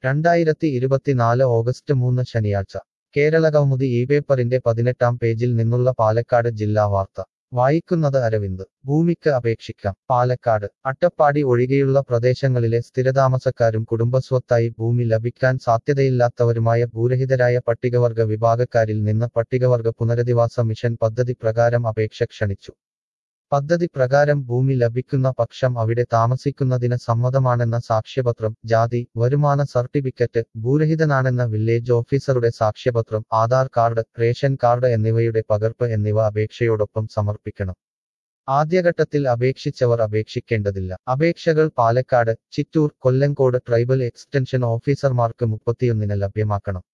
രണ്ടായിരത്തി ഇരുപത്തിനാല് ഓഗസ്റ്റ് മൂന്ന് ശനിയാഴ്ച കേരള കൗമുദി ഈ പേപ്പറിന്റെ പതിനെട്ടാം പേജിൽ നിന്നുള്ള പാലക്കാട് ജില്ലാ വാർത്ത വായിക്കുന്നത് അരവിന്ദ് ഭൂമിക്ക് അപേക്ഷിക്കാം പാലക്കാട് അട്ടപ്പാടി ഒഴികെയുള്ള പ്രദേശങ്ങളിലെ സ്ഥിരതാമസക്കാരും കുടുംബസ്വത്തായി ഭൂമി ലഭിക്കാൻ സാധ്യതയില്ലാത്തവരുമായ ഭൂരഹിതരായ പട്ടികവർഗ വിഭാഗക്കാരിൽ നിന്ന് പട്ടികവർഗ പുനരധിവാസ മിഷൻ പദ്ധതി പ്രകാരം അപേക്ഷ ക്ഷണിച്ചു പദ്ധതി പ്രകാരം ഭൂമി ലഭിക്കുന്ന പക്ഷം അവിടെ താമസിക്കുന്നതിന് സമ്മതമാണെന്ന സാക്ഷ്യപത്രം ജാതി വരുമാന സർട്ടിഫിക്കറ്റ് ഭൂരഹിതനാണെന്ന വില്ലേജ് ഓഫീസറുടെ സാക്ഷ്യപത്രം ആധാർ കാർഡ് റേഷൻ കാർഡ് എന്നിവയുടെ പകർപ്പ് എന്നിവ അപേക്ഷയോടൊപ്പം സമർപ്പിക്കണം ആദ്യഘട്ടത്തിൽ അപേക്ഷിച്ചവർ അപേക്ഷിക്കേണ്ടതില്ല അപേക്ഷകൾ പാലക്കാട് ചിറ്റൂർ കൊല്ലങ്കോട് ട്രൈബൽ എക്സ്റ്റൻഷൻ ഓഫീസർമാർക്ക് മുപ്പത്തിയൊന്നിന് ലഭ്യമാക്കണം